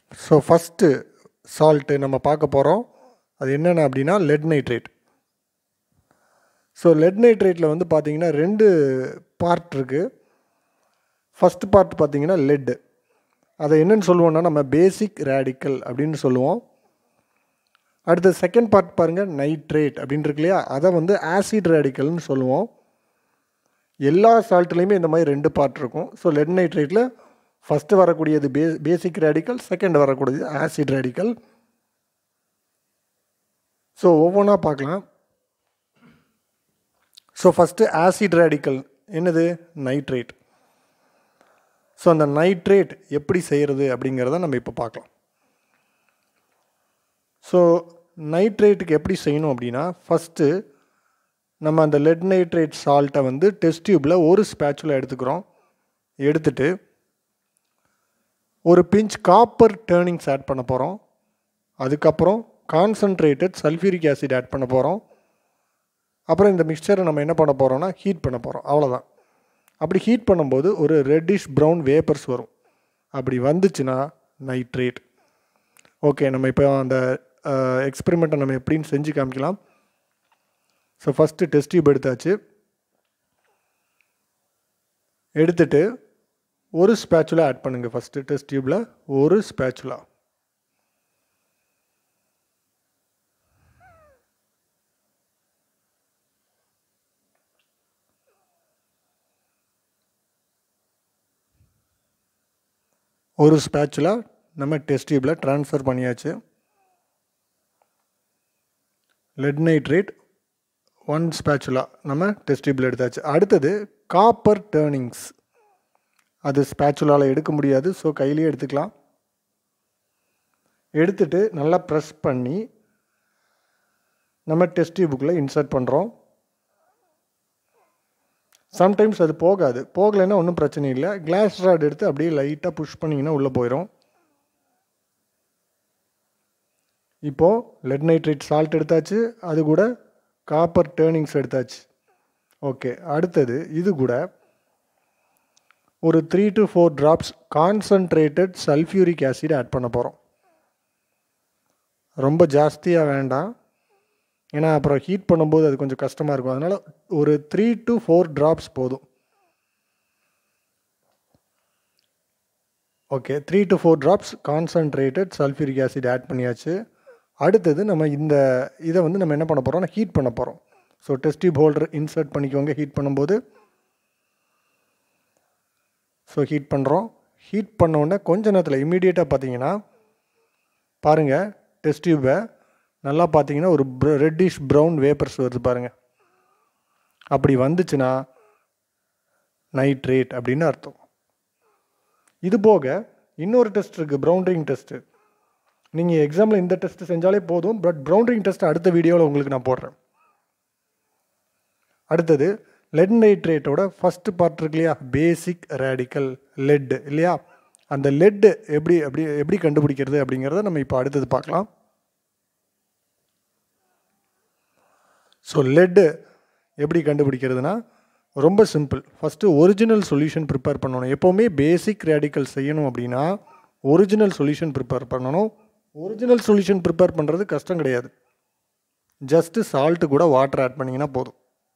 so first salt நம்ம பார்க்க போகிறோம் அது என்னென்ன அப்படின்னா லெட் நைட்ரேட் ஸோ லெட் நைட்ரேட்டில் வந்து பார்த்தீங்கன்னா ரெண்டு பார்ட் இருக்குது ஃபஸ்ட் பார்ட் பார்த்தீங்கன்னா லெட்டு அதை என்னன்னு சொல்லுவோம்னா நம்ம பேசிக் ரேடிக்கல் அப்படின்னு சொல்லுவோம் அடுத்து செகண்ட் பார்ட் பாருங்கள் நைட்ரேட் அப்படின்னு இருக்கு இல்லையா அதை வந்து ஆசிட் ரேடிக்கல்னு சொல்லுவோம் எல்லா சால்ட்லேயுமே இந்த மாதிரி ரெண்டு பார்ட் இருக்கும் ஸோ லெட் நைட்ரேட்டில் ஃபஸ்ட்டு வரக்கூடியது பே பேசிக் ரேடிக்கல் செகண்ட் வரக்கூடியது ஆசிட் ரேடிக்கல் ஸோ ஒவ்வொன்றா பார்க்கலாம் ஸோ ஃபஸ்ட்டு ஆசிட் ரேடிக்கல் என்னது நைட்ரேட் ஸோ அந்த நைட்ரேட் எப்படி செய்கிறது அப்படிங்கிறத நம்ம இப்போ பார்க்கலாம் ஸோ நைட்ரேட்டுக்கு எப்படி செய்யணும் அப்படின்னா ஃபஸ்ட்டு நம்ம அந்த லெட் நைட்ரேட் சால்ட்டை வந்து டெஸ்ட் டியூப்பில் ஒரு ஸ்பேச்சுல எடுத்துக்கிறோம் எடுத்துட்டு ஒரு பிஞ்ச் காப்பர் டேர்னிங்ஸ் ஆட் பண்ண போகிறோம் அதுக்கப்புறம் கான்சன்ட்ரேட்டட் சல்ஃபியூரிக் ஆசிட் ஆட் பண்ண போகிறோம் அப்புறம் இந்த மிக்சரை நம்ம என்ன பண்ண போகிறோம்னா ஹீட் பண்ண போகிறோம் அவ்வளோதான் அப்படி ஹீட் பண்ணும்போது ஒரு ரெட்டிஷ் ப்ரௌன் வேப்பர்ஸ் வரும் அப்படி வந்துச்சுன்னா நைட்ரேட் ஓகே நம்ம இப்போ அந்த எக்ஸ்பெரிமெண்ட்டை நம்ம எப்படின்னு செஞ்சு காமிக்கலாம் ஸோ ஃபஸ்ட்டு டெஸ்ட் டியூப் எடுத்தாச்சு எடுத்துட்டு ஒரு ஸ்பேச்சுலா ஆட் பண்ணுங்கள் ஃபஸ்ட்டு டெஸ்ட் டியூப்பில் ஒரு ஸ்பேச்சுலா ஒரு ஸ்பேச்சுலா நம்ம டெஸ்ட் டியூப்பில் ட்ரான்ஸ்ஃபர் பண்ணியாச்சு லெட் நைட்ரேட் ஒன் ஸ்பேச்சுலா நம்ம டெஸ்ட் டியூப்பில் எடுத்தாச்சு அடுத்தது காப்பர் டேர்னிங்ஸ் அது ஸ்பேச்சுலாவில் எடுக்க முடியாது ஸோ கையிலேயே எடுத்துக்கலாம் எடுத்துட்டு நல்லா ப்ரெஸ் பண்ணி நம்ம டெஸ்ட் டியூபுக்குள்ளே இன்சர்ட் பண்ணுறோம் சம்டைம்ஸ் அது போகாது போகலைன்னா ஒன்றும் பிரச்சனை இல்லை கிளாஸ் ராட் எடுத்து அப்படியே லைட்டாக புஷ் பண்ணிங்கன்னா உள்ளே போயிடும் இப்போது லெட் நைட்ரேட் சால்ட் எடுத்தாச்சு அது கூட காப்பர் டேர்னிங்ஸ் எடுத்தாச்சு ஓகே அடுத்தது இது கூட ஒரு three to four drops concentrated sulphuric acid add பண்ண போகிறோம் ரொம்ப ஜாஸ்தியாக வேண்டாம் ஏன்னா அப்புறம் ஹீட் பண்ணும்போது அது கொஞ்சம் கஷ்டமாக இருக்கும் அதனால் ஒரு த்ரீ டு ஃபோர் ட்ராப்ஸ் போதும் okay three to four drops concentrated sulphuric acid add பண்ணியாச்சு அடுத்தது நம்ம இந்த இதை வந்து நம்ம என்ன பண்ண போகிறோம்னா ஹீட் பண்ண போகிறோம் so test tube holder insert பண்ணிக்கோங்க ஹீட் பண்ணும்போது ஸோ ஹீட் பண்ணுறோம் ஹீட் பண்ண உடனே கொஞ்ச நேரத்தில் இம்மீடியட்டாக பார்த்தீங்கன்னா பாருங்கள் டெஸ்ட் டியூப்பை நல்லா பார்த்தீங்கன்னா ஒரு ரெட்டிஷ் ப்ரௌன் வேப்பர்ஸ் வருது பாருங்கள் அப்படி வந்துச்சுன்னா நைட்ரேட் அப்படின்னு அர்த்தம் இது போக இன்னொரு டெஸ்ட் இருக்குது ப்ரௌண்டரிங் டெஸ்ட்டு நீங்கள் எக்ஸாமில் இந்த டெஸ்ட் செஞ்சாலே போதும் பட் ப்ரௌண்டரிங் டெஸ்ட் அடுத்த வீடியோவில் உங்களுக்கு நான் போடுறேன் அடுத்தது லெட் நைட்ரேட்டோட ஃபஸ்ட்டு பார்ட் இருக்கு இல்லையா பேசிக் ரேடிக்கல் லெட் இல்லையா அந்த லெட்டு எப்படி எப்படி எப்படி கண்டுபிடிக்கிறது அப்படிங்கிறத நம்ம இப்போ அடுத்தது பார்க்கலாம் ஸோ லெட்டு எப்படி கண்டுபிடிக்கிறதுனா ரொம்ப simple first original solution prepare பண்ணணும் எப்போவுமே பேசிக் ரேடிக்கல் செய்யணும் அப்படின்னா ஒரிஜினல் சொல்யூஷன் ப்ரிப்பேர் பண்ணணும் ஒரிஜினல் சொல்யூஷன் ப்ரிப்பேர் பண்ணுறது கஷ்டம் கிடையாது ஜஸ்ட்டு சால்ட்டு கூட வாட்டர் ஆட் பண்ணிங்கன்னா போதும்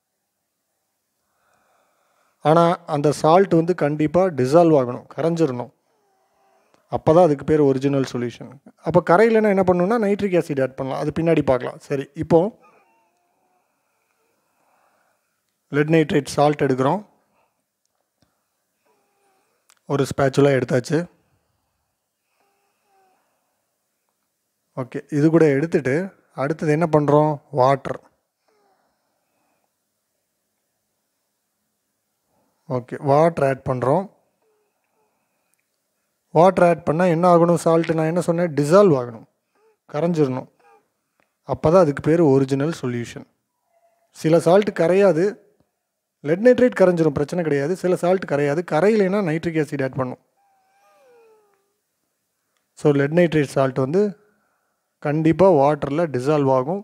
ஆனால் அந்த சால்ட் வந்து கண்டிப்பாக டிசால்வ் ஆகணும் கரைஞ்சிடணும் அப்போ தான் அதுக்கு பேர் ஒரிஜினல் சொல்யூஷன் அப்போ கரையிலனா என்ன பண்ணணும்னா நைட்ரிக் ஆசிட் ஆட் பண்ணலாம் அது பின்னாடி பார்க்கலாம் சரி இப்போது லெட் நைட்ரேட் சால்ட் எடுக்கிறோம் ஒரு ஸ்பேச்சுலாக எடுத்தாச்சு ஓகே இது கூட எடுத்துட்டு அடுத்தது என்ன பண்ணுறோம் வாட்டர் ஓகே வாட்டர் ஆட் பண்ணுறோம் வாட்டர் ஆட் பண்ணால் என்ன ஆகணும் சால்ட்டு நான் என்ன சொன்னேன் டிசால்வ் ஆகணும் கரைஞ்சிடணும் அப்போ தான் அதுக்கு பேர் ஒரிஜினல் சொல்யூஷன் சில சால்ட்டு கரையாது லெட் நைட்ரேட் கரைஞ்சிரும் பிரச்சனை கிடையாது சில சால்ட் கரையாது கரையிலைனா நைட்ரிக் ஆசிட் ஆட் பண்ணும் ஸோ லெட் நைட்ரேட் சால்ட் வந்து கண்டிப்பாக வாட்டரில் டிசால்வ் ஆகும்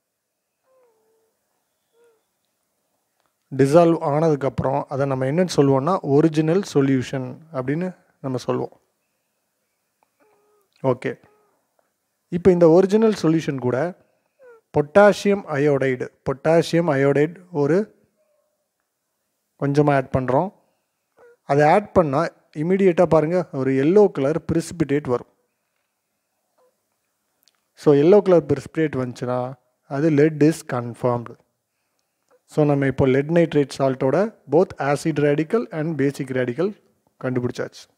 டிசால்வ் ஆனதுக்கப்புறம் அதை நம்ம என்னன்னு சொல்லுவோம்னா ஒரிஜினல் சொல்யூஷன் அப்படின்னு நம்ம சொல்லுவோம் ஓகே இப்போ இந்த ஒரிஜினல் சொல்யூஷன் கூட பொட்டாசியம் அயோடைடு பொட்டாசியம் அயோடைடு ஒரு கொஞ்சமாக ஆட் பண்ணுறோம் அதை ஆட் பண்ணால் இமீடியட்டாக பாருங்கள் ஒரு எல்லோ கலர் பிரிசிபிடேட் வரும் ஸோ எல்லோ கலர் பிரிசிபிடேட் வந்துச்சுன்னா அது லெட் இஸ் கன்ஃபார்ம்டு ஸோ நம்ம இப்போ லெட் நைட்ரேட் சால்ட்டோட both acid radical and basic radical கண்டுபிடிச்சாச்சு